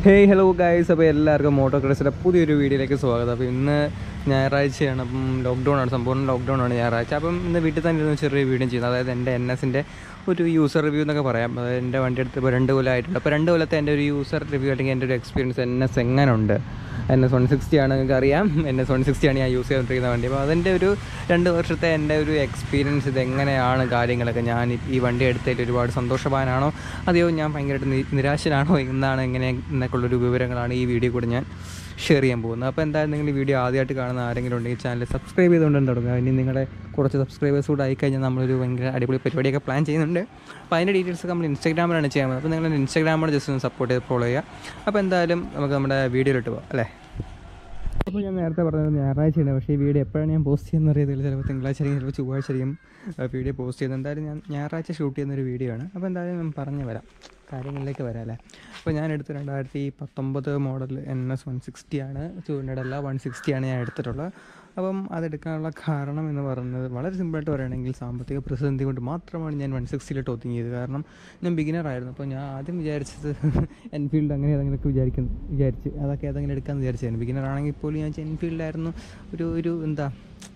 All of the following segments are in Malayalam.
ഹേയ് ഹലോ ഗൈസ് അപ്പോൾ എല്ലാവർക്കും മോട്ടോ ക്രസിൻ്റെ പുതിയൊരു വീഡിയോയിലേക്ക് സ്വാഗതം അപ്പോൾ ഇന്ന് ഞായറാഴ്ചയാണ് അപ്പം ലോക്ക്ഡൗൺ ആണ് സമ്പൂർണ്ണ ലോക്ക്ഡൗൺ ആണ് ഞായറാഴ്ച അപ്പം ഇന്ന് വീട്ടിൽ തന്നെ ഇരുന്ന് ചെറിയ വീഡിയോ ചെയ്യുന്നത് അതായത് എൻ്റെ എൻ എസിൻ്റെ ഒരു യൂസർ റിവ്യൂ എന്നൊക്കെ പറയാം അതായത് എൻ്റെ വണ്ടി എടുത്ത് ഇപ്പോൾ രണ്ട് കൊല്ലമായിട്ടുണ്ട് അപ്പോൾ രണ്ട് കൊല്ലത്തെ എൻ്റെ ഒരു യൂസർ റിവ്യൂ അല്ലെങ്കിൽ എൻ്റെ ഒരു എക്സ്പീരിയൻസ് എൻ എസ് എങ്ങനെയുണ്ട് എൻ എസ് വൺ സിക്സ്റ്റി ആണ് നിങ്ങൾക്ക് അറിയാം എൻ എസ് വൺ സിക്സ്റ്റി ആണ് ഞാൻ യൂസ് ചെയ്തുകൊണ്ടിരിക്കുന്ന വണ്ടി അപ്പോൾ അതിൻ്റെ ഒരു രണ്ട് വർഷത്തെ എൻ്റെ ഒരു എക്സ്പീരിയൻസ് ഇത് എങ്ങനെയാണ് കാര്യങ്ങളൊക്കെ ഞാൻ ഈ- ഈ വണ്ടി എടുത്തതിൽ ഒരുപാട് സന്തോഷവാനാണോ അതെയോ ഞാൻ ഭയങ്കരമായിട്ട് നി- നിരാശനാണോ എന്നാണ് എങ്ങനെ എന്നൊക്കെയുള്ളൊരു വിവരങ്ങളാണ് ഈ വീഡിയോ കൂടെ ഞാൻ ഷെയർ ചെയ്യാൻ പോകുന്നത് അപ്പോൾ എന്തായാലും നിങ്ങൾ ഈ വീഡിയോ ആദ്യമായിട്ട് കാണുന്ന ആരെങ്കിലും ഉണ്ടെങ്കിൽ ചാനൽ സബ്സ്ക്രൈബ് ചെയ്തുകൊണ്ട് തുടങ്ങുക ഇനി നിങ്ങളുടെ കുറച്ച് സബ്സ്ക്രൈബേഴ്സ് കൂടെ ആയിക്കഴിഞ്ഞാൽ നമ്മളൊരു ഭയങ്കര അടിപൊളി പരിപാടിയൊക്കെ പ്ലാൻ ചെയ്യുന്നുണ്ട് അപ്പോൾ അതിൻ്റെ ഡീറ്റെയിൽസ് നമ്മൾ ഇൻസ്റ്റാഗ്രാമിലാണ് ചെയ്യാൻ പോകുന്നത് അപ്പോൾ നിങ്ങൾ ഇൻസ്റ്റാഗ്രാമോട് ജസ്റ്റ് ഒന്ന് സപ്പോർട്ട് ചെയ്ത് ഫോളോ ചെയ്യുക അപ്പോൾ എന്തായാലും നമുക്ക് നമ്മുടെ വീഡിയോയിലിട്ട് പോകാം അല്ലേ അപ്പോൾ ഞാൻ നേരത്തെ പറഞ്ഞത് ഞായറാഴ്ചയാണ് പക്ഷേ ഈ വീഡിയോ എപ്പോഴാണ് ഞാൻ പോസ്റ്റ് ചെയ്യുന്ന അറിയത്തില്ല ചിലപ്പോൾ തിങ്കളാഴ്ച ആയിരിക്കും ചിലപ്പോൾ ചൊവ്വാഴ്ച ആയിരിക്കും വീഡിയോ പോസ്റ്റ് ചെയ്യുന്നത് എന്തായാലും ഞാൻ ഞായറാഴ്ച ഷൂട്ട് ചെയ്യുന്നൊരു വീഡിയോ ആണ് അപ്പോൾ എന്തായാലും ഞാൻ പറഞ്ഞു വരാം കാര്യങ്ങളിലേക്ക് വരാം അല്ലേ അപ്പോൾ ഞാൻ എടുത്ത രണ്ടായിരത്തി പത്തൊമ്പത് model N S one sixty ആണ് ടു ഹൺഡ്രഡ് അല്ല വൺ സിക്സ്റ്റി ആണ് ഞാൻ എടുത്തിട്ടുള്ളത് അപ്പം അതെടുക്കാനുള്ള കാരണം എന്ന് പറയുന്നത് വളരെ സിമ്പിളായിട്ട് പറയുകയാണെങ്കിൽ സാമ്പത്തിക പ്രതിസന്ധി കൊണ്ട് മാത്രമാണ് ഞാൻ വൺ സിക്സ്റ്റിയിലോട്ട് ഒതുങ്ങിയത് കാരണം ഞാൻ ബിഗിനർ ആയിരുന്നു അപ്പോൾ ഞാൻ ആദ്യം വിചാരിച്ചത് എൻഫീൽഡ് അങ്ങനെ ഏതെങ്കിലുമൊക്കെ വിചാരിക്കുന്നു വിചാരിച്ച് അതൊക്കെ ഏതെങ്കിലും എടുക്കാമെന്ന് വിചാരിച്ചായിരുന്നു ബിഗിനർ ആണെങ്കിൽ പോലും ഞാൻ എൻഫീൽഡായിരുന്നു ഒരു ഒരു എന്താ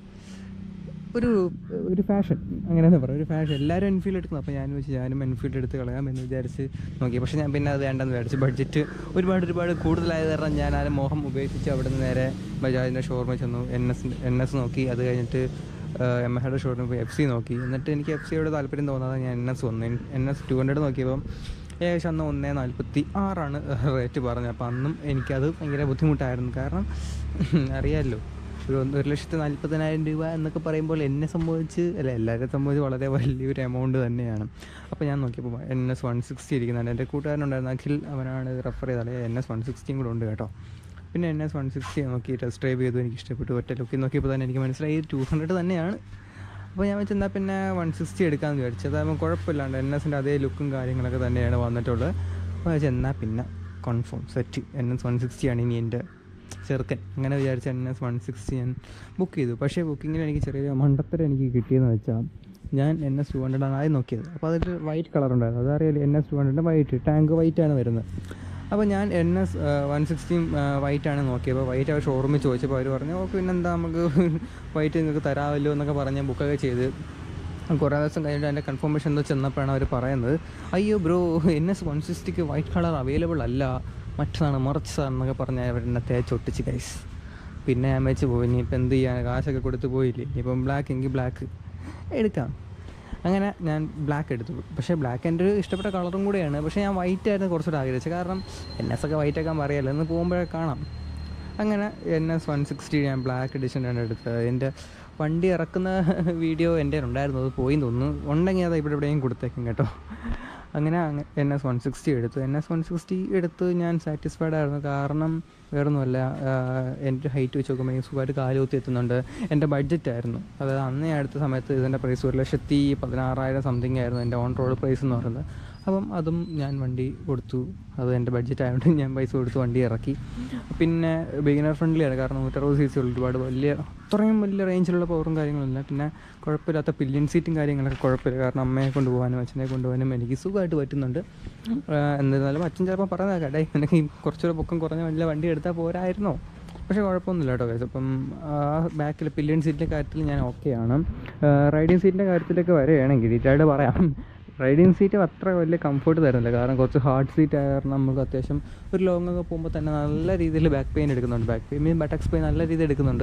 ഒരു ഒരു ഫാഷൻ അങ്ങനെയെന്ന് പറയാം ഒരു ഫാഷൻ എല്ലാവരും എൻഫീൽഡ് എടുക്കുന്നു അപ്പോൾ ഞാൻ വെച്ച് ഞാനും എൻഫീൽഡ് എടുത്ത് കളയാം എന്ന് വിചാരിച്ച് നോക്കി പക്ഷേ ഞാൻ പിന്നെ അത് വേണ്ടെന്ന് വിചാരിച്ചു ബഡ്ജറ്റ് ഒരുപാട് ഒരുപാട് കൂടുതലായത് കാരണം ഞാൻ ആ മോഹം ഉപേക്ഷിച്ച് അവിടെ നിന്ന് നേരെ ബജാജിൻ്റെ ഷോറൂമിൽ ചെന്നു എൻ എസ് എൻ എസ് നോക്കി അത് കഴിഞ്ഞിട്ട് എം എഹയുടെ ഷോറൂമിൽ പോയി എഫ് സി നോക്കി എന്നിട്ട് എനിക്ക് എഫ് സിയോട് താല്പര്യം തോന്നാതെ ഞാൻ എൻ എസ് വന്നു എൻ എസ് ടു ഹൺഡ്രഡ് നോക്കിയപ്പം ഏകദേശം അന്ന് ഒന്നേ നാൽപ്പത്തി ആറാണ് റേറ്റ് പറഞ്ഞത് അപ്പോൾ അന്നും എനിക്കത് ഭയങ്കര ബുദ്ധിമുട്ടായിരുന്നു കാരണം അറിയാമല്ലോ ഒരു ഒന്ന് ഒരു ലക്ഷത്തി നാൽപ്പതിനായിരം രൂപ എന്നൊക്കെ പറയുമ്പോൾ എന്നെ സംബന്ധിച്ച് അല്ല എല്ലാവരെയും സംബന്ധിച്ച് വളരെ വലിയൊരു എമൗണ്ട് തന്നെയാണ് അപ്പോൾ ഞാൻ നോക്കിയപ്പോൾ എൻ എസ് വൺ സിക്സ്റ്റി ഇരിക്കുന്നുണ്ട് എൻ്റെ കൂട്ടുകാരനുണ്ടായിരുന്ന അഖിൽ അവനാണ് ഇത് റെഫർ ചെയ്തത് അല്ലെങ്കിൽ എൻ എസ് വൺ സിക്സ്റ്റിയും കൂടെ ഉണ്ട് കേട്ടോ പിന്നെ എൻ എസ് വൺ സിക്സ്റ്റി നോക്കി ടെസ്റ്റ് ഡ്രൈവ് ചെയ്തു എനിക്ക് ഇഷ്ടപ്പെട്ടു ഒറ്റ ലുക്കിൽ നോക്കിയപ്പോൾ തന്നെ എനിക്ക് മനസ്സിലായി ടു ഹൺഡ്രഡ് തന്നെയാണ് അപ്പോൾ ഞാൻ വെച്ച് എന്നാൽ പിന്നെ വൺ സിക്സ്റ്റി എടുക്കാമെന്ന് വിചാരിച്ചു അതാകുമ്പോൾ കുഴപ്പമില്ലാണ്ട് എൻ എസിൻ്റെ അതേ ലുക്കും കാര്യങ്ങളൊക്കെ തന്നെയാണ് വന്നിട്ടുള്ളത് അപ്പോൾ വെച്ചാൽ എന്നാൽ പിന്നെ confirm set N S one സിക്സ്റ്റിയാണ് ഇനി എൻ്റെ ചെറുക്കൻ അങ്ങനെ വിചാരിച്ച എൻ എസ് വൺ സിക്സ്റ്റി ഞാൻ ബുക്ക് ചെയ്തു പക്ഷേ ബുക്കിങ്ങിൽ എനിക്ക് ചെറിയൊരു മണ്ടത്തരം എനിക്ക് കിട്ടിയെന്ന് വെച്ചാൽ ഞാൻ എൻ എസ് ടു ഹൺഡ്രഡ് ആണ് ആദ്യം നോക്കിയത് അപ്പോൾ അതിൽ വൈറ്റ് കളർ ഉണ്ടായിരുന്നു അതറിയാലോ N S two hundred white tank white ആണ് വരുന്നത് അപ്പോൾ ഞാൻ എൻ എസ് വൺ സിക്സ്റ്റിയും വൈറ്റ് ആണ് നോക്കിയപ്പോൾ വൈറ്റ് അവർ ഷോറൂമിൽ ചോദിച്ചപ്പോൾ അവർ പറഞ്ഞു ഓക്കെ പിന്നെന്താ നമുക്ക് വൈറ്റ് നിങ്ങൾക്ക് തരാമല്ലോ എന്നൊക്കെ പറഞ്ഞ് ബുക്കൊക്കെ ചെയ്ത് കുറേ ദിവസം കഴിഞ്ഞിട്ട് അതിൻ്റെ കൺഫർമേഷൻ എന്തോ ചെന്നപ്പോഴാണ് അവർ പറയുന്നത് അയ്യോ ബ്രോ എൻ എസ് വൺ സിക്സ്റ്റിക്ക് വൈറ്റ് കളർ അവൈലബിൾ അല്ല മറ്റതാണ് മറിച്ചതാണെന്നൊക്കെ പറഞ്ഞ് അവർ എന്നെ തേച്ചൊട്ടിച്ച് കൈസ് പിന്നെ ഞാൻ വെച്ച് പോയി ഇനിയിപ്പോൾ എന്ത് ചെയ്യാൻ കാശൊക്കെ കൊടുത്ത് പോയില്ലേ ഇനിയിപ്പം ബ്ലാക്ക് എങ്കിൽ ബ്ലാക്ക് എടുക്കാം അങ്ങനെ ഞാൻ ബ്ലാക്ക് എടുത്തു പക്ഷേ ബ്ലാക്ക് എൻ്റെ ഒരു ഇഷ്ടപ്പെട്ട കളറും കൂടെയാണ് പക്ഷേ ഞാൻ വൈറ്റ് ആയിരുന്നു കുറച്ചുകൂടെ ആഗ്രഹിച്ചത് കാരണം എൻ എസ് ഒക്കെ വൈറ്റ് ആക്കാൻ പറയാമല്ലോ എന്ന് പോകുമ്പോഴേ കാണാം അങ്ങനെ എൻ എസ് വൺ സിക്സ്റ്റി ഞാൻ ബ്ലാക്ക് എഡിഷനാണ് എടുത്തത് എൻ്റെ വണ്ടി ഇറക്കുന്ന വീഡിയോ എൻ്റെ ഉണ്ടായിരുന്നു അത് പോയി തോന്നുന്നു ഉണ്ടെങ്കിൽ അത് ഇവിടെ എവിടെയും കൊടുത്തേക്കും കേട്ടോ അങ്ങനെ എൻ എസ് വൺ സിക്സ്റ്റി എടുത്തു എൻ എസ് വൺ സിക്സ്റ്റി എടുത്ത് ഞാൻ സാറ്റിസ്ഫൈഡ് ആയിരുന്നു കാരണം വേറൊന്നുമല്ല ആഹ് എൻ്റെ ഹൈറ്റ് വെച്ച് നോക്കുമ്പോൾ എനിക്ക് സുഖമായിട്ട് കാലുകുത്തി എത്തുന്നുണ്ട് എൻ്റെ ബഡ്ജറ്റ് ആയിരുന്നു അതായത് അന്ന് ഞാൻ എടുത്ത സമയത്ത് ഇതിൻ്റെ പ്രൈസ് ഒരു ലക്ഷത്തി പതിനാറായിരം സംതിങ് ആയിരുന്നു എൻ്റെ ഓൺ റോഡ് പ്രൈസ് എന്ന് പറയുന്നത് അപ്പം അതും ഞാൻ വണ്ടി കൊടുത്തു അത് എൻ്റെ ബഡ്ജറ്റ് ആയതുകൊണ്ട് ഞാൻ പൈസ കൊടുത്ത് വണ്ടി ഇറക്കി പിന്നെ ബിഗിനർ ഫ്രണ്ട്ലിയാണ് കാരണം നൂറ്ററുപത് സി സി ഉള്ള ഒരുപാട് വലിയ അത്രയും വലിയ റേഞ്ചിലുള്ള പവറും കാര്യങ്ങളൊന്നുമില്ല പിന്നെ കുഴപ്പമില്ലാത്ത പില്യൻ സീറ്റും കാര്യങ്ങളൊക്കെ കുഴപ്പമില്ല കാരണം അമ്മയെ കൊണ്ടുപോകാനും അച്ഛനെ കൊണ്ടുപോകാനും എനിക്ക് സുഖമായിട്ട് പറ്റുന്നുണ്ട് ആഹ് എന്നിരുന്നാലും അച്ഛൻ ചിലപ്പോൾ പറയുന്നത് കേട്ടെ എനിക്ക് കുറച്ചുകൂടെ പൊക്കം കുറഞ്ഞ വലിയ വണ്ടി എടുത്താൽ പോരായിരുന്നോ പക്ഷേ കുഴപ്പമൊന്നുമില്ല കേട്ടോ guys. അപ്പം ആ ബാക്കിൽ പില്യൺ സീറ്റിൻ്റെ കാര്യത്തിൽ ഞാൻ ഓക്കെയാണ് റൈഡിങ് സീറ്റിൻ്റെ കാര്യത്തിലൊക്കെ വരികയാണെങ്കിൽ ഡീറ്റെയിൽഡ് പറയാം റൈഡിങ് സീറ്റ് അത്ര വലിയ കംഫർട്ട് തരുന്നില്ല കാരണം കുറച്ച് ഹാർഡ് സീറ്റ് ആയ കാരണം നമുക്ക് അത്യാവശ്യം ഒരു ലോങ് ഒക്കെ പോകുമ്പോൾ തന്നെ നല്ല രീതിയിൽ ബാക്ക് പെയിൻ എടുക്കുന്നുണ്ട് back pain mean buttocks pain നല്ല രീതിയിൽ എടുക്കുന്നുണ്ട്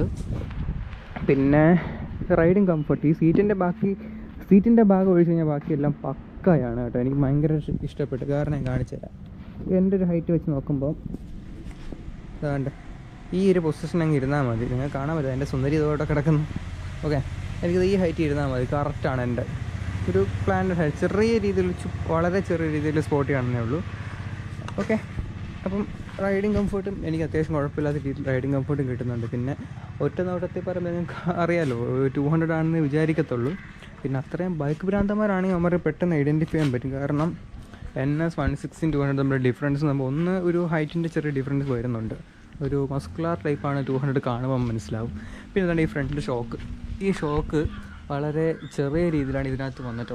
പിന്നെ റൈഡിങ് കംഫർട്ട് ഈ സീറ്റിൻ്റെ ബാക്കി സീറ്റിൻ്റെ ഭാഗം ഒഴിച്ച് കഴിഞ്ഞാൽ ബാക്കിയെല്ലാം പക്കയാണ് കേട്ടോ എനിക്ക് ഭയങ്കര ഇഷ്- ഇഷ്ടപ്പെട്ടു കാരണം ഞാൻ കാണിച്ചു തരാം എൻ്റെ ഒരു ഹൈറ്റ് വെച്ച് നോക്കുമ്പോൾ അതാണ്ട് ഈ ഒരു പൊസിഷൻ അങ്ങ് ഇരുന്നാൽ മതി നിങ്ങൾ കാണാൻ പറ്റും എൻ്റെ സുന്ദരി ഇതോടെ കിടക്കുന്നു ഓക്കെ എനിക്കിത് ഈ ഹൈറ്റ് ഇരുന്നാൽ മതി കറക്റ്റാണ് എൻ്റെ ഒരു പ്ലാനഡ് ഹൈറ്റ് ചെറിയ രീതിയിൽ ചു- വളരെ ചെറിയ രീതിയിൽ സ്പോട്ട് കാണുന്നേ ഉള്ളൂ ഓക്കെ അപ്പം റൈഡിങ് കംഫർട്ടും എനിക്ക് അത്യാവശ്യം കുഴപ്പമില്ലാത്ത രീതിയിൽ റൈഡിങ് കംഫർട്ടും കിട്ടുന്നുണ്ട് പിന്നെ ഒറ്റ നോട്ടത്തിൽ പറയുമ്പോൾ നിങ്ങൾക്ക് അറിയാലോ ടു ഹൺഡ്രഡ് ആണെന്ന് വിചാരിക്കത്തുള്ളൂ പിന്നെ അത്രയും ബൈക്ക് ഭ്രാന്തന്മാരാണെങ്കിൽ അവരെ പെട്ടെന്ന് ഐഡൻറ്റിഫൈ ചെയ്യാൻ പറ്റും കാരണം എൻ എസ് വൺ സിക്സ്റ്റിൻ ടു ഹൺഡ്രഡ് തമ്മിൽ ഡിഫറൻസ് നമ്മൾ ഒന്ന് ഒരു ഹൈറ്റിൻ്റെ ചെറിയ ഡിഫറൻസ് വരുന്നുണ്ട് ഒരു മസ്കുലാർ ടൈപ്പാണ് ടു ഹൺഡ്രഡ് കാണുമ്പോൾ മനസ്സിലാവും പിന്നെ എന്താണ് ഈ ഫ്രണ്ടിൽ ഷോക്ക് ഈ ഷോക്ക് വളരെ ചെറിയ രീതിയിലാണ് ഇതിനകത്ത് വന്നിട്ടുള്ളത്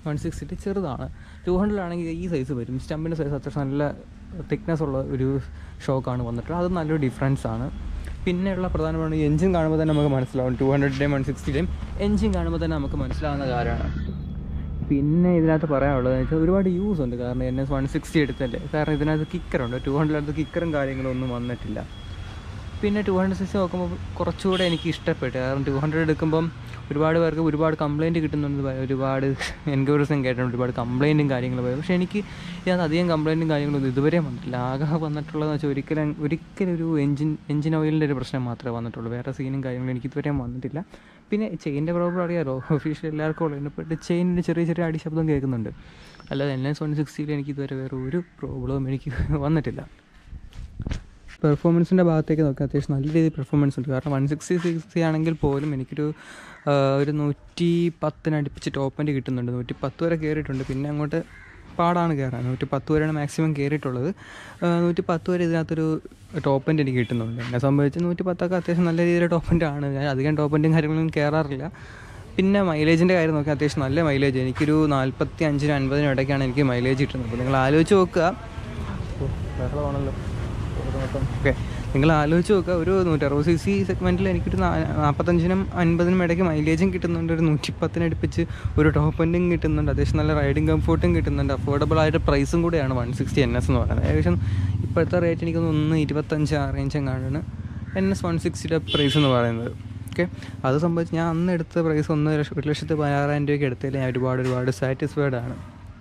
വൺ സിക്സ്റ്റി ചെറുതാണ് ടു ഹൺഡ്രഡിലാണെങ്കിൽ ഈ സൈസ് വരും സ്റ്റമ്പിൻ്റെ സൈസ് അത്യാവശ്യം നല്ല തിക്നെസ് ഉള്ള ഒരു ഷോക്കാണ് വന്നിട്ടുള്ളത് അത് നല്ലൊരു ഡിഫറൻസ് ആണ് പിന്നെയുള്ള പ്രധാനമാണ് എഞ്ചിൻ കാണുമ്പോൾ തന്നെ നമുക്ക് മനസ്സിലാവും ടു ഹൺഡ്രഡിൻ്റെയും വൺ സിക്സ്റ്റിയുടെയും എഞ്ചിൻ കാണുമ്പോൾ തന്നെ നമുക്ക് മനസ്സിലാവുന്ന കാര്യമാണ് പിന്നെ ഇതിനകത്ത് പറയാനുള്ളത് വെച്ചാൽ ഒരുപാട് യൂസ് ഉണ്ട് കാരണം എൻ എസ് വൺ സിക്സ്റ്റി എടുത്തല്ലേ കാരണം ഇതിനകത്ത് കിക്കറുണ്ട് ടു ഹൺഡ്രഡിനകത്ത് കിക്കറും കാര്യങ്ങളും ഒന്നും വന്നിട്ടില്ല പിന്നെ ടു ഹൺഡ്രഡ് സിക്സ് നോക്കുമ്പോൾ കുറച്ചുകൂടെ എനിക്ക് ഇഷ്ടപ്പെട്ടു കാരണം ടു ഹൺഡ്രഡ് എടുക്കുമ്പം ഒരുപാട് പേർക്ക് ഒരുപാട് കംപ്ലയിൻറ്റ് കിട്ടുന്നുണ്ട് ഭയ- ഒരുപാട് എൻക്വയറീസും കേട്ടിട്ടുണ്ട് ഒരുപാട് കംപ്ലയിൻറ്റും കാര്യങ്ങളും പോയി പക്ഷേ എനിക്ക് ഇതിനകത്ത് അധികം കംപ്ലയിൻറ്റും കാര്യങ്ങളൊന്നും ഇതുവരെ വന്നിട്ടില്ല ആകെ വന്നിട്ടുള്ളതെന്ന് വെച്ചാൽ ഒരിക്കലും ഒരിക്കലും ഒരു എഞ്ചിൻ എഞ്ചിൻ ഓയിലിൻ്റെ ഒരു പ്രശ്നം മാത്രമേ വന്നിട്ടുള്ളൂ വേറെ സീനും കാര്യങ്ങളും എനിക്ക് ഇതുവരെ വന്നിട്ടില്ല പിന്നെ ചെയിൻ്റെ പ്രോബ്ലം അറിയാലോ ഒഫീഷ്യൽ എല്ലാവർക്കും ഉള്ളത് ഇപ്പോൾ ചെയിനിൻ്റെ ചെറിയ ചെറിയ അടി ശബ്ദം കേൾക്കുന്നുണ്ട് അല്ലാതെ എൻ എസ് വൺ സിക്സ്റ്റിയിൽ എനിക്ക് ഇതുവരെ വേറെ ഒരു പ്രോബ്ലവും എനിക്ക് വന്നിട്ടില്ല പെർഫോമൻസിൻ്റെ ഭാഗത്തേക്ക് നോക്കി അത്യാവശ്യം നല്ല രീതിയിൽ പെർഫോമൻസ് ഉണ്ട് കാരണം വൺ സിക്സ്റ്റി സിക്സ്റ്റി ആണെങ്കിൽ പോലും എനിക്കൊരു ആ, ഒരു നൂറ്റി പത്തിന് അടുപ്പിച്ച് ടോപ്പ് എൻഡ് കിട്ടുന്നുണ്ട് നൂറ്റി പത്ത് വരെ കയറിയിട്ടുണ്ട് പിന്നെ അങ്ങോട്ട് പാടാണ് കയറാൻ നൂറ്റി പത്ത് വരെയാണ് മാക്സിമം കയറിയിട്ടുള്ളത് ആ, നൂറ്റി പത്ത് വരെ ഇതിനകത്തൊരു ടോപ്പ് എൻഡ് എനിക്ക് കിട്ടുന്നുണ്ട് എന്നെ സംബന്ധിച്ച് നൂറ്റി പത്തൊക്കെ അത്യാവശ്യം നല്ല രീതിയിൽ ടോപ്പ് എൻഡ് ആണ് ഞാൻ അധികം ടോപ്പ് എൻഡും കാര്യങ്ങളൊന്നും കയറാറില്ല പിന്നെ മൈലേജിൻ്റെ കാര്യം നോക്കി അത്യാവശ്യം നല്ല മൈലേജ് എനിക്കൊരു നാൽപ്പത്തി അഞ്ചിനും അൻപതിനും ഇടയ്ക്കാണ് എനിക്ക് മൈലേജ് കിട്ടുന്നത് അപ്പോൾ നിങ്ങൾ ആലോചിച്ച് നോക്കുക ഓ, ബഹളമാണല്ലോ ഓക്കെ നിങ്ങൾ ആലോചിച്ച് നോക്കുക ഒരു നൂറ്ററുപത് സി സി സെഗ്മെൻറ്റിൽ എനിക്കൊരു നാ- നാൽപ്പത്തഞ്ചിനും അൻപതിനും ഇടയ്ക്ക് മൈലേജും കിട്ടുന്നുണ്ട് ഒരു നൂറ്റിപ്പത്തിന് അടുപ്പിച്ച് ഒരു ടോപ്പ് എൻഡും കിട്ടുന്നുണ്ട് അത്യാവശ്യം നല്ല റൈഡിങ് കംഫർട്ടും കിട്ടുന്നുണ്ട് അഫോർഡബിൾ ആയിട്ട് പ്രൈസും കൂടെയാണ് വൺ സിക്സ്റ്റി എൻ എസ് എന്ന് പറയുന്നത് ഏകദേശം ഇപ്പോഴത്തെ റേറ്റ് എനിക്കൊന്ന് ഒന്ന് ഇരുപത്തഞ്ച് ആ റേഞ്ച് എങ്ങാണ്ടാണ് എൻ എസ് വൺ സിക്സ്റ്റിയുടെ പ്രൈസ് എന്ന് പറയുന്നത് ഓക്കെ അത് സംബന്ധിച്ച് ഞാൻ അന്ന് എടുത്ത പ്രൈസ് ഒന്ന് ലക്ഷം ഒരു ലക്ഷത്തി പതിനാറായിരം രൂപയ്ക്ക് എടുത്തതിൽ ഞാൻ ഒരുപാട് ഒരുപാട് സാറ്റിസ്ഫൈഡ് ആണ്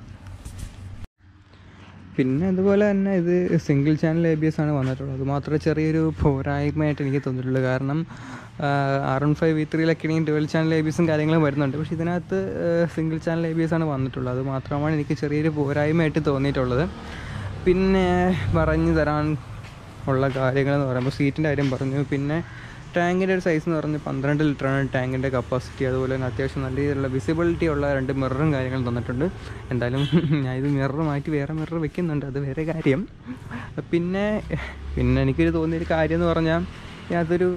പിന്നെ അതുപോലെ തന്നെ ഇത് single channel A B S ആണ് വന്നിട്ടുള്ളത് അത് മാത്രമേ ചെറിയൊരു പോരായ്മയായിട്ട് എനിക്ക് തോന്നിയിട്ടുള്ളൂ കാരണം ആർ എൺ ഫൈവ് വി ത്രീയിലൊക്കെ ആണെങ്കിൽ ഡുവൽ ചാനൽ എ ബി എസും കാര്യങ്ങളും വരുന്നുണ്ട് പക്ഷേ ഇതിനകത്ത് single channel A B S ആണ് വന്നിട്ടുള്ളത് അത് മാത്രമാണ് എനിക്ക് ചെറിയൊരു പോരായ്മയായിട്ട് തോന്നിയിട്ടുള്ളത് പിന്നെ പറഞ്ഞു തരാൻ ഉള്ള കാര്യങ്ങളെന്ന് പറയുമ്പോൾ സീറ്റിൻ്റെ കാര്യം പറഞ്ഞു പിന്നെ ടാങ്കിൻ്റെ ഒരു സൈസ് എന്ന് പറഞ്ഞാൽ പന്ത്രണ്ട് ലിറ്ററാണ് ടാങ്കിൻ്റെ കപ്പാസിറ്റി അതുപോലെ തന്നെ അത്യാവശ്യം നല്ല രീതിയിലുള്ള വിസിബിലിറ്റി ഉള്ള രണ്ട് മിററും കാര്യങ്ങളും തന്നിട്ടുണ്ട് എന്തായാലും ഞാൻ ഇത് മിറർ മാറ്റി വേറെ മിറർ വെക്കുന്നുണ്ട് അത് വേറെ കാര്യം പിന്നെ പിന്നെ എനിക്കൊരു തോന്നിയൊരു കാര്യം എന്ന് പറഞ്ഞാൽ അതൊരു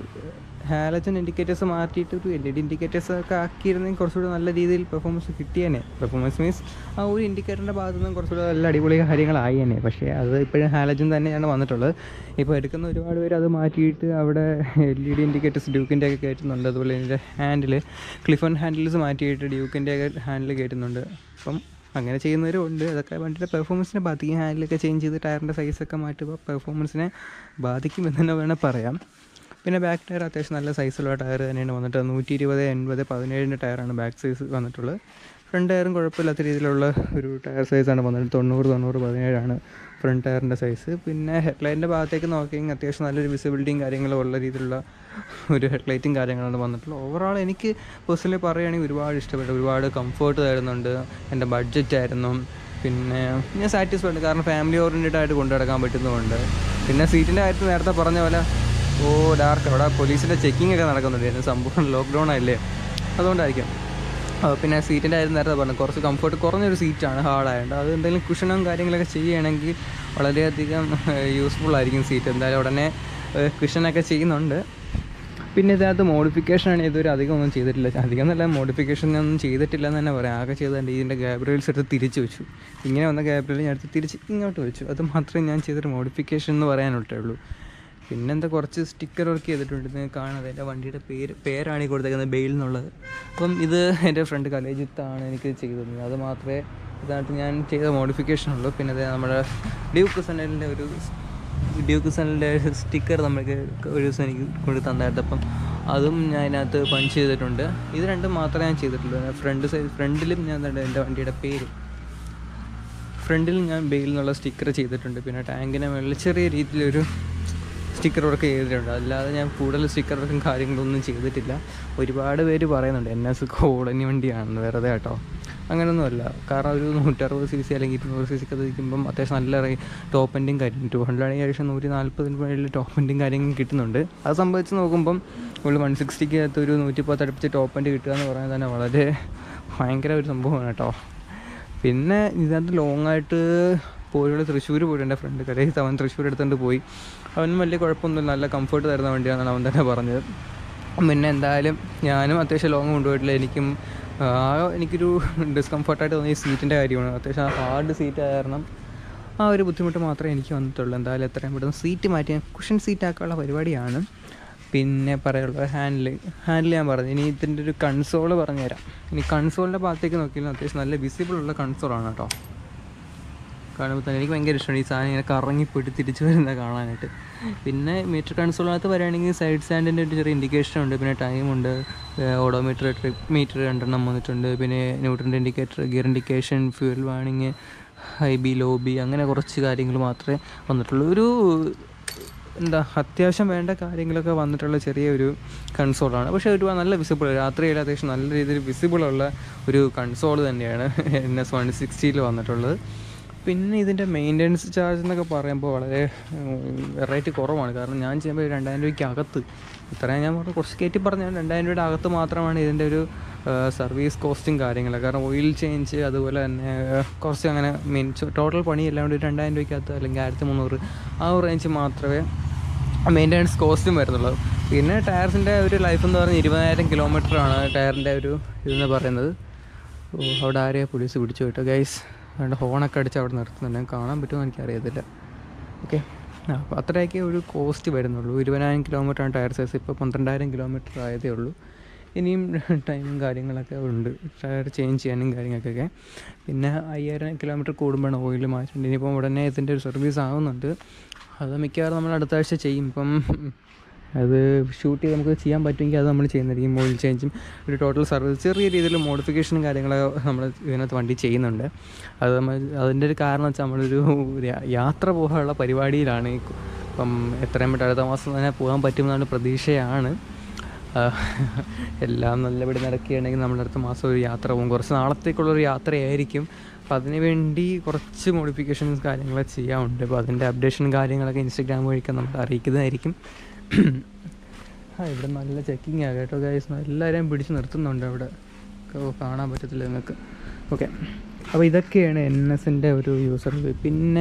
ഹാലജൻ ഇൻഡിക്കേറ്റേഴ്സ് മാറ്റിയിട്ട് ഒരു എൽ ഇ ഡി ഇൻഡിക്കേറ്റേഴ്സ് ഒക്കെ ആക്കിയിരുന്നെങ്കിൽ കുറച്ചുകൂടി നല്ല രീതിയിൽ പെർഫോമൻസ് കിട്ടിയേനെ പെർഫോമൻസ് മീൻസ് ആ ഒരു ഇൻഡിക്കേറ്ററിൻ്റെ ഭാഗത്തു നിന്ന് കുറച്ചുകൂടി നല്ല അടിപൊളി കാര്യങ്ങളായേനെ പക്ഷേ അത് ഇപ്പോഴും ഹാലജൻ തന്നെയാണ് വന്നിട്ടുള്ളത് ഇപ്പോൾ എടുക്കുന്ന ഒരുപാട് പേര് അത് മാറ്റിയിട്ട് അവിടെ എൽ ഇ ഡി ഇൻഡിക്കേറ്റേഴ്സ് ഡ്യൂക്കിൻ്റെ ഒക്കെ കയറ്റുന്നുണ്ട് അതുപോലെ ഇതിൻ്റെ ഹാൻഡിൽ ക്ലിഫൺ ഹാൻഡിൽസ് മാറ്റിയിട്ട് ഡ്യൂക്കിൻ്റെ ഒക്കെ ഹാൻഡിൽ കയറ്റുന്നുണ്ട് അപ്പം അങ്ങനെ ചെയ്യുന്നവരും ഉണ്ട് അതൊക്കെ വണ്ടിയുടെ പെർഫോമൻസിനെ ബാധിക്കും ഹാൻഡിലൊക്കെ ചേഞ്ച് ചെയ്ത് ടയറിൻ്റെ സൈസൊക്കെ മാറ്റുമ്പോൾ പെർഫോമൻസിനെ ബാധിക്കുമെന്ന് തന്നെ വേണേൽ പറയാം പിന്നെ ബാക്ക് ടയർ അത്യാവശ്യം നല്ല സൈസുള്ള ടയർ തന്നെയാണ് വന്നിട്ട് നൂറ്റി ഇരുപത് എൺപത് പതിനേഴിൻ്റെ ടയറാണ് ബാക്ക് സൈസ് വന്നിട്ടുള്ളത് ഫ്രണ്ട് ടയറും കുഴപ്പമില്ലാത്ത രീതിയിലുള്ള ഒരു ടയർ സൈസാണ് വന്നിട്ട് തൊണ്ണൂറ് തൊണ്ണൂറ് പതിനേഴാണ് ഫ്രണ്ട് ടയറിൻ്റെ സൈസ് പിന്നെ ഹെഡ്ലൈറ്റിൻ്റെ ഭാഗത്തേക്ക് നോക്കിയെങ്കിൽ അത്യാവശ്യം നല്ലൊരു വിസിബിലിറ്റിയും കാര്യങ്ങളും ഉള്ള രീതിയിലുള്ള ഒരു ഹെഡ്ലൈറ്റും കാര്യങ്ങളാണ് വന്നിട്ടുള്ളത് ഓവറോൾ എനിക്ക് പേഴ്സണലി പറയുകയാണെങ്കിൽ ഒരുപാട് ഇഷ്ടപ്പെട്ടു ഒരുപാട് കംഫർട്ട് തരുന്നുണ്ട് എൻ്റെ ബഡ്ജറ്റ് ആയിരുന്നു പിന്നെ ഞാൻ സാറ്റിസ്ഫൈഡ് കാരണം ഫാമിലി ഓറിയൻറ്റഡ് ആയിട്ട് കൊണ്ടു നടക്കാൻ പറ്റുന്നതുകൊണ്ട് പിന്നെ സീറ്റിൻ്റെ കാര്യത്തിൽ നേരത്തെ പറഞ്ഞ പോലെ ഓ ഡാർക്ക് അവിടെ പോലീസിൻ്റെ ചെക്കിംഗ് ഒക്കെ നടക്കുന്നുണ്ട് സംഭവം ലോക്ക്ഡൗൺ ആയില്ലേ അതുകൊണ്ടായിരിക്കും ആ, പിന്നെ സീറ്റിൻ്റെ കാര്യം നേരത്തെ പറഞ്ഞു കുറച്ച് കംഫർട്ട് കുറഞ്ഞൊരു സീറ്റാണ് ഹാർഡായതുകൊണ്ട് അത് എന്തെങ്കിലും കുഷനും കാര്യങ്ങളൊക്കെ ചെയ്യുകയാണെങ്കിൽ വളരെയധികം യൂസ്ഫുൾ ആയിരിക്കും സീറ്റ് എന്തായാലും ഉടനെ കുഷനൊക്കെ ചെയ്യുന്നുണ്ട് പിന്നെ ഇതിനകത്ത് മോഡിഫിക്കേഷൻ ഇതുവരെ അധികം ഒന്നും ചെയ്തിട്ടില്ല അധികം നല്ല മോഡിഫിക്കേഷൻ ഒന്നും ചെയ്തിട്ടില്ല എന്ന് തന്നെ പറയാം ആകെ ചെയ്തതിൻ്റെ ഇതിൻ്റെ ഗാബ്രിയൽസ് എടുത്ത് തിരിച്ച് വെച്ചു ഇങ്ങനെ വന്ന ഗാബ്രിയൽ ഞാൻ എടുത്ത് തിരിച്ച് ഇങ്ങോട്ട് വെച്ചു അത് മാത്രമേ ഞാൻ ചെയ്തൊരു മോഡിഫിക്കേഷൻ എന്ന് പറയാനുള്ളൂ ഉള്ളൂ പിന്നെന്താ കുറച്ച് സ്റ്റിക്കർ വർക്ക് ചെയ്തിട്ടുണ്ട് ഇത് കാണാതെ എൻ്റെ വണ്ടിയുടെ പേര് പേരാണ് ഈ കൊടുത്തേക്കുന്നത് ബെയിൽ എന്നുള്ളത് അപ്പം ഇത് എൻ്റെ ഫ്രണ്ട് കലേജിത്താണ് എനിക്ക് ചെയ്തത് അത് മാത്രമേ ഇതായിട്ട് ഞാൻ ചെയ്ത മോഡിഫിക്കേഷൻ ഉള്ളൂ പിന്നെ ഇത് നമ്മുടെ ഡ്യൂക്ക് സനലിൻ്റെ ഒരു ഡ്യൂക്ക് സനലിൻ്റെ സ്റ്റിക്കർ നമുക്ക് ഒരു ദിവസം എനിക്ക് കൊണ്ട് തന്നായിരുന്നു അപ്പം അതും ഞാൻ അതിനകത്ത് പഞ്ച് ചെയ്തിട്ടുണ്ട് ഇത് രണ്ടും മാത്രമേ ഞാൻ ചെയ്തിട്ടുള്ളൂ ഫ്രണ്ട് സൈഡ് ഫ്രണ്ടിലും ഞാൻ ദാണ്ടെ എൻ്റെ വണ്ടിയുടെ പേര് ഫ്രണ്ടിൽ ഞാൻ ബെയിൽ എന്നുള്ള സ്റ്റിക്കർ ചെയ്തിട്ടുണ്ട് പിന്നെ ടാങ്കിൻ്റെ മുകളിൽ ചെറിയ രീതിയിലൊരു സ്റ്റിക്കർ വർക്ക് ചെയ്തിട്ടുണ്ട് അല്ലാതെ ഞാൻ കൂടുതൽ സ്റ്റിക്കർ വർക്കും കാര്യങ്ങളൊന്നും ചെയ്തിട്ടില്ല ഒരുപാട് പേര് പറയുന്നുണ്ട് എൻ എസ് കോളനി വണ്ടിയാണെന്ന് വെറുതെ കേട്ടോ അങ്ങനെയൊന്നുമല്ല കാരണം ഒരു നൂറ്ററുപത് സി സി അല്ലെങ്കിൽ ഇരുന്നൂറ് സി സിക്ക് ഇരിക്കുമ്പം അത്യാവശ്യം നല്ല ടോപ്പ് എൻഡും കാര്യം ടു ഹൺഡ്രഡ് ആണെങ്കിൽ ഏകദേശം നൂറ്റി നാൽപ്പതിന് മുകളിൽ ടോപ്പ് എൻഡും കാര്യങ്ങളും കിട്ടുന്നുണ്ട് അത് സംബന്ധിച്ച് നോക്കുമ്പം നമ്മൾ വൺ സിക്സ്റ്റിക്ക് അകത്ത് ഒരു നൂറ്റി പത്ത് അടുപ്പിച്ച് ടോപ്പ് എൻഡ് കിട്ടുക എന്ന് പറയുന്നത് തന്നെ വളരെ ഭയങ്കര ഒരു സംഭവമാണ് കേട്ടോ പിന്നെ ഇതിനകത്ത് ലോങ് ആയിട്ട് പോയുള്ള തൃശ്ശൂർ പോയിട്ട് എൻ്റെ ഫ്രണ്ട് കടയിൽ അവൻ തൃശ്ശൂർ എടുത്തുകൊണ്ട് പോയി അവനും വലിയ കുഴപ്പമൊന്നുമില്ല നല്ല കംഫർട്ട് തരുന്ന വണ്ടിയാണെന്നാണ് അവൻ തന്നെ പറഞ്ഞത് പിന്നെ എന്തായാലും ഞാനും അത്യാവശ്യം ലോങ് കൊണ്ടുപോയിട്ടില്ല എനിക്കും ആ എനിക്കൊരു ഡിസ്കംഫർട്ടായിട്ട് തോന്നിയ സീറ്റിൻ്റെ കാര്യമാണ് അത്യാവശ്യം ഹാർഡ് സീറ്റ് കാരണം ആ ഒരു ബുദ്ധിമുട്ട് മാത്രമേ എനിക്ക് വന്നിട്ടുള്ളൂ എന്തായാലും എത്രയും പെട്ടെന്ന് സീറ്റ് മാറ്റി കുഷൻ സീറ്റ് ആക്കാനുള്ള പരിപാടിയാണ് പിന്നെ പറയാനുള്ളത് ഹാൻഡിൽ ഹാൻഡിൽ ഞാൻ പറഞ്ഞു ഇനി ഇതിൻ്റെ ഒരു കൺസോൾ പറഞ്ഞുതരാം ഇനി കൺസോളിൻ്റെ ഭാഗത്തേക്ക് നോക്കിയാൽ അത്യാവശ്യം നല്ല വിസിബിൾ ഉള്ള കൺസോളാണ് കേട്ടോ കാണുമ്പോൾ തന്നെ എനിക്ക് ഭയങ്കര ഇഷ്ടമാണ് ഈ സാധനം ഇങ്ങനെ കറങ്ങിപ്പോയിട്ട് തിരിച്ചു വരുന്നത് കാണാനായിട്ട് പിന്നെ മീറ്റർ കൺസോളിനകത്ത് പറയുകയാണെങ്കിൽ സൈഡ് സ്റ്റാൻഡിൻ്റെ ഒരു ചെറിയ ഇൻഡിക്കേഷൻ ഉണ്ട് പിന്നെ ടൈമുണ്ട് ഓഡോമീറ്റർ ട്രിപ്പ് മീറ്റർ രണ്ടെണ്ണം വന്നിട്ടുണ്ട് പിന്നെ ന്യൂട്രൻ്റെ ഇൻഡിക്കേറ്റർ ഗിയർ ഇൻഡിക്കേഷൻ ഫ്യൂൽ വാണിങ് ഹൈ ബി ലോ ബി അങ്ങനെ കുറച്ച് കാര്യങ്ങൾ മാത്രമേ വന്നിട്ടുള്ളൂ ഒരു എന്താ അത്യാവശ്യം വേണ്ട കാര്യങ്ങളൊക്കെ വന്നിട്ടുള്ള ചെറിയൊരു കൺസോളാണ് പക്ഷേ ഒരു നല്ല വിസിബിൾ രാത്രിയിൽ അത്യാവശ്യം നല്ല രീതിയിൽ വിസിബിളുള്ള ഒരു കൺസോൾ തന്നെയാണ് എൻ എസ് വൺ സിക്സ്റ്റിയിൽ വന്നിട്ടുള്ളത് പിന്നെ ഇതിൻ്റെ മെയിൻ്റനൻസ് ചാർജ് എന്നൊക്കെ പറയുമ്പോൾ വളരെ റേറ്റ് കുറവാണ് കാരണം ഞാൻ ചെയ്യുമ്പോൾ രണ്ടായിരം രൂപയ്ക്ക് അകത്ത് ഇത്രയും ഞാൻ പറഞ്ഞു കുറച്ച് കയറ്റി പറഞ്ഞാൽ രണ്ടായിരം രൂപയുടെ അകത്ത് മാത്രമാണ് ഇതിൻ്റെ ഒരു സർവീസ് കോസ്റ്റും കാര്യങ്ങളൊക്കെ കാരണം ഓയിൽ ചേഞ്ച് അതുപോലെ തന്നെ കുറച്ച് അങ്ങനെ മീൻ ടോട്ടൽ പണി എല്ലാം കൂടി രണ്ടായിരം രൂപയ്ക്കകത്ത് അല്ലെങ്കിൽ ആയിരത്തി മുന്നൂറ് ആ ഒരു റേഞ്ച് മാത്രമേ മെയിൻ്റനൻസ് കോസ്റ്റും വരുന്നുള്ളൂ പിന്നെ ടയർസിൻ്റെ ഒരു ലൈഫ് എന്ന് പറഞ്ഞാൽ ഇരുപതിനായിരം കിലോമീറ്ററാണ് ടയറിൻ്റെ ഒരു ഇതെന്ന് പറയുന്നത് ഓ അവിടെ ആരെയാ പോലീസ് പിടിച്ചു കേട്ടോ ഗൈസ് അവിടെ ഹോണൊക്കെ അടിച്ച് അവിടെ നിർത്തുന്നുണ്ട് കാണാൻ പറ്റുമോ എനിക്കറിയത്തില്ല ഓക്കെ ആ അപ്പോൾ അത്രയൊക്കെ ഒരു കോസ്റ്റ് വരുന്നുള്ളൂ ഇരുപതിനായിരം കിലോമീറ്ററാണ് ടയർ സൈസ് ഇപ്പോൾ പന്ത്രണ്ടായിരം കിലോമീറ്റർ ആയതേ ഉള്ളൂ ഇനിയും ടൈമും കാര്യങ്ങളൊക്കെ ഉണ്ട് ടയർ ചേഞ്ച് ചെയ്യാനും കാര്യങ്ങൾക്കൊക്കെ പിന്നെ അയ്യായിരം കിലോമീറ്റർ കൂടുമ്പോഴാണ് ഓയിൽ മാറ്റേണ്ടത് ഇനിയിപ്പം ഉടനെ ഇതിൻ്റെ ഒരു സർവീസ് ആവുന്നുണ്ട് അത് മിക്കവാറും നമ്മൾ അടുത്ത ആഴ്ച ചെയ്യും ഇപ്പം അത് ഷൂട്ട് ചെയ്ത് നമുക്ക് ചെയ്യാൻ പറ്റുമെങ്കിൽ അത് നമ്മൾ ചെയ്യുന്നതായിരിക്കും ഓയിൽ ചേഞ്ചും ഒരു ടോട്ടൽ സർവീസ് ചെറിയ രീതിയിൽ മോഡിഫിക്കേഷനും കാര്യങ്ങളൊക്കെ നമ്മൾ ഇതിനകത്ത് വണ്ടി ചെയ്യുന്നുണ്ട് അത് നമ്മൾ അതിൻ്റെ ഒരു കാരണം വെച്ചാൽ നമ്മളൊരു യാ- യാത്ര പോകാനുള്ള പരിപാടിയിലാണ് ഈ ഇപ്പം എത്രയും പെട്ടെന്ന് അടുത്ത മാസം തന്നെ പോകാൻ പറ്റുമെന്നാണ് പ്രതീക്ഷയാണ് ആ, എല്ലാം നല്ലപടി നടക്കുകയാണെങ്കിൽ നമ്മൾ അടുത്ത മാസം ഒരു യാത്ര പോകും കുറച്ച് നാളത്തേക്കുള്ളൊരു യാത്രയായിരിക്കും അപ്പം അതിന് വേണ്ടി കുറച്ച് മോഡിഫിക്കേഷൻസ് കാര്യങ്ങൾ ചെയ്യാറുണ്ട് അപ്പോൾ അതിൻ്റെ അപ്ഡേഷനും കാര്യങ്ങളൊക്കെ ഇൻസ്റ്റഗ്രാം വഴിയൊക്കെ നമ്മൾ അറിയിക്കുന്നതായിരിക്കും ആ ഇവിടെ നല്ല ചെക്കിംഗ് ആണ് കേട്ടോ ഗൈസ് എല്ലാവരെയും പിടിച്ച് നിർത്തുന്നുണ്ട് അവിടെ ഓ കാണാൻ പറ്റത്തില്ല നിങ്ങൾക്ക് ഓക്കെ അപ്പോൾ ഇതൊക്കെയാണ് എൻ എസിൻ്റെ ഒരു യൂസർ പിന്നെ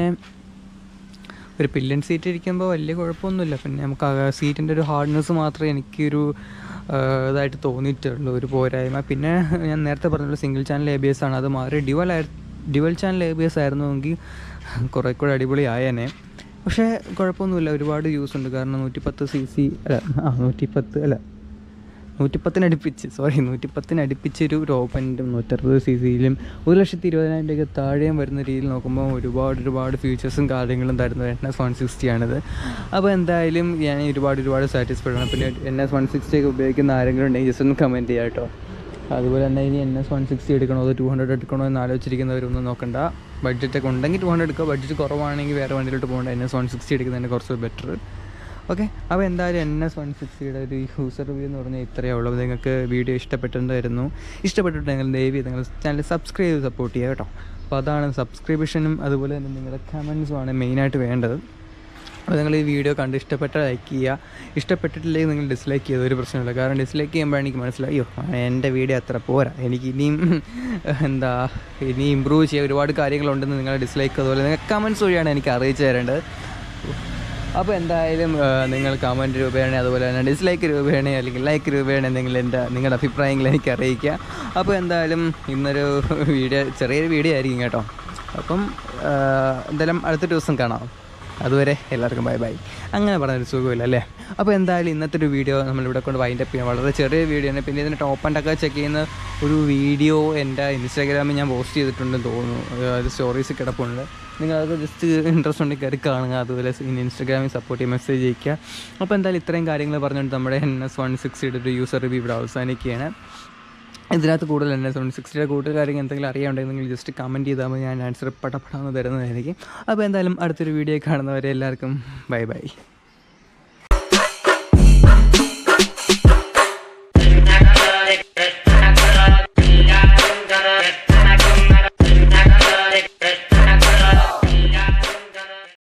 ഒരു പില്ലൻ സീറ്റ് ഇരിക്കുമ്പോൾ വലിയ കുഴപ്പമൊന്നുമില്ല പിന്നെ നമുക്ക് ആ സീറ്റിൻ്റെ ഒരു ഹാർഡ്നെസ് മാത്രമേ എനിക്കൊരു ആ, ഇതായിട്ട് തോന്നിയിട്ടുള്ളൂ ഒരു പോരായ്മ പിന്നെ ഞാൻ നേരത്തെ പറഞ്ഞുള്ള single channel A B S ആണ് അത് മാറി ഡ്യുവൽ ആയി dual channel A B S ആയിരുന്നുവെങ്കിൽ കുറേ കൂടെ അടിപൊളി ആയേനെ പക്ഷേ കുഴപ്പമൊന്നുമില്ല ഒരുപാട് യൂസ് ഉണ്ട് കാരണം നൂറ്റിപ്പത്ത് സി സി അല്ല ആ നൂറ്റിപ്പത്ത് അല്ല നൂറ്റിപ്പത്തിനടുപ്പിച്ച് സോറി നൂറ്റിപ്പത്തിനടുപ്പിച്ചൊരു ടോപ്പൻറ്റും നൂറ്ററുപത് സി സിയിലും ഒരു ലക്ഷത്തി ഇരുപതിനായിരം രൂപ താഴെയും വരുന്ന രീതിയിൽ നോക്കുമ്പോൾ ഒരുപാട് ഒരുപാട് ഫീച്ചേഴ്സും കാര്യങ്ങളും തരുന്നത് എൻ എസ് വൺ സിക്സ്റ്റിയാണിത് അപ്പോൾ എന്തായാലും ഞാൻ ഒരുപാട് ഒരുപാട് സാറ്റിസ്ഫൈഡ് ആണ് പിന്നെ എൻ എസ് വൺ സിക്സ്റ്റി ഒക്കെ ഉപയോഗിക്കുന്ന ആരെങ്കിലും ഉണ്ടെങ്കിൽ ജസ്റ്റ് ഒന്ന് കമൻറ്റ് ചെയ്യാം കേട്ടോ അതുപോലെ തന്നെ ഇനി എൻ എസ് വൺ സിക്സ്റ്റി എടുക്കണോ അതോ ടു ഹൺഡ്രഡ് എടുക്കണോ എന്ന് ആലോചിച്ചിരിക്കുന്നവരൊന്നും നോക്കണ്ട ബഡ്ജറ്റൊക്കെ ഉണ്ടെങ്കിൽ ടു ഹൺഡ്രഡ് എടുക്കുക ബഡ്ജറ്റ് കുറവാണെങ്കിൽ വേറെ വണ്ടിയിലോട്ട് പോകേണ്ട എൻ എസ് വൺ സിക്സ്റ്റി എടുക്കുന്നതിന് കുറച്ച് ബെറ്റർ ഓക്കെ അപ്പോൾ എന്തായാലും എൻ എസ് വൺ സിക്സ്റ്റിയുടെ ഒരു യൂസർ റിവ്യൂ എന്ന് പറഞ്ഞാൽ ഇത്രയേ ഉള്ളൂ അപ്പോൾ നിങ്ങൾക്ക് വീഡിയോ ഇഷ്ടപ്പെട്ടിട്ടുണ്ടായിരുന്നു ഇഷ്ടപ്പെട്ടിട്ടുണ്ടെങ്കിൽ ദയവ് നിങ്ങൾ ചാനൽ സബ്സ്ക്രൈബ് ചെയ്ത് സപ്പോർട്ട് ചെയ്യുക കേട്ടോ അപ്പോൾ അതാണ് സബ്സ്ക്രിപ്ഷനും അതുപോലെ തന്നെ നിങ്ങളുടെ കമൻസുമാണ് മെയിനായിട്ട് വേണ്ടത് അപ്പോൾ നിങ്ങൾ ഈ വീഡിയോ കണ്ട് ഇഷ്ടപ്പെട്ട ലൈക്ക് ചെയ്യുക ഇഷ്ടപ്പെട്ടിട്ടില്ലെങ്കിൽ നിങ്ങൾ ഡിസ്ലൈക്ക് ചെയ്ത ഒരു പ്രശ്നമില്ല കാരണം ഡിസ്ലൈക്ക് ചെയ്യുമ്പോൾ എനിക്ക് മനസ്സിലായി അയ്യോ എൻ്റെ വീഡിയോ അത്ര പോരാ എനിക്ക് ഇനിയും എന്താ ഇനി ഇമ്പ്രൂവ് ചെയ്യാൻ ഒരുപാട് കാര്യങ്ങളുണ്ടെന്ന് നിങ്ങൾ ഡിസ്ലൈക്ക് അതുപോലെ നിങ്ങൾ കമൻസ് വഴിയാണ് എനിക്ക് അറിയിച്ചു തരേണ്ടത് അപ്പോൾ എന്തായാലും ആ, നിങ്ങൾ കമൻറ്റ് രൂപേണ അതുപോലെ തന്നെ ഡിസ്ലൈക്ക് രൂപേണ അല്ലെങ്കിൽ ലൈക്ക് രൂപേണ എന്തെങ്കിലും എൻ്റെ നിങ്ങളുടെ അഭിപ്രായങ്ങൾ എനിക്ക് അറിയിക്കുക അപ്പോൾ എന്തായാലും ഇന്നൊരു വീഡിയോ ചെറിയൊരു വീഡിയോ ആയിരിക്കും കേട്ടോ അപ്പം ആ, എന്തായാലും അടുത്ത ദിവസം കാണാം അതുവരെ എല്ലാവർക്കും ബൈ ബൈ അങ്ങനെ പറഞ്ഞൊരു സുഖമില്ല അല്ലേ അപ്പോൾ എന്തായാലും ഇന്നത്തെ ഒരു വീഡിയോ നമ്മളിവിടെ കൊണ്ട് വൈൻഡപ്പ് ചെയ്യാം വളരെ ചെറിയ വീഡിയോ ആണ് പിന്നെ ഇതിൻ്റെ ടോപ്പ് ആൻഡൊക്കെ ചെക്ക് ചെയ്യുന്ന ഒരു വീഡിയോ എൻ്റെ ഇൻസ്റ്റാഗ്രാമിൽ ഞാൻ പോസ്റ്റ് ചെയ്തിട്ടുണ്ടെന്ന് തോന്നുന്നു അത് സ്റ്റോറീസ് കിടപ്പുണ്ട് നിങ്ങൾ അതൊക്കെ ജസ്റ്റ് ഇൻട്രസ്റ്റ് ഉണ്ടെങ്കിൽ കയറി കാണുക അതുപോലെ ഇനി ഇൻസ്റ്റാഗ്രാമിൽ സപ്പോർട്ട് ചെയ്യും മെസ്സേജ് അയക്കുക അപ്പോൾ എന്തായാലും ഇത്രയും കാര്യങ്ങൾ പറഞ്ഞുകൊണ്ട് നമ്മുടെ എൻ എസ് വൺ സിക്സ്റ്റിയുടെ ഒരു യൂസർ റിവ്യൂ ഇവിടെ അവസാനിക്കുകയാണ് ഇതിനകത്ത് കൂടുതൽ എൻ എസ് വൺ സിക്സ്റ്റിയുടെ കൂടുതൽ കാര്യങ്ങൾ എന്തെങ്കിലും അറിയാനുണ്ടെങ്കിൽ ജസ്റ്റ് കമൻറ്റ് ചെയ്താൽ മതി ഞാൻ ആൻസർ പടപടാന്ന് തരുന്നതായിരിക്കും അപ്പോൾ എന്തായാലും അടുത്തൊരു വീഡിയോ കാണുന്നവരെ എല്ലാവർക്കും ബൈ ബൈ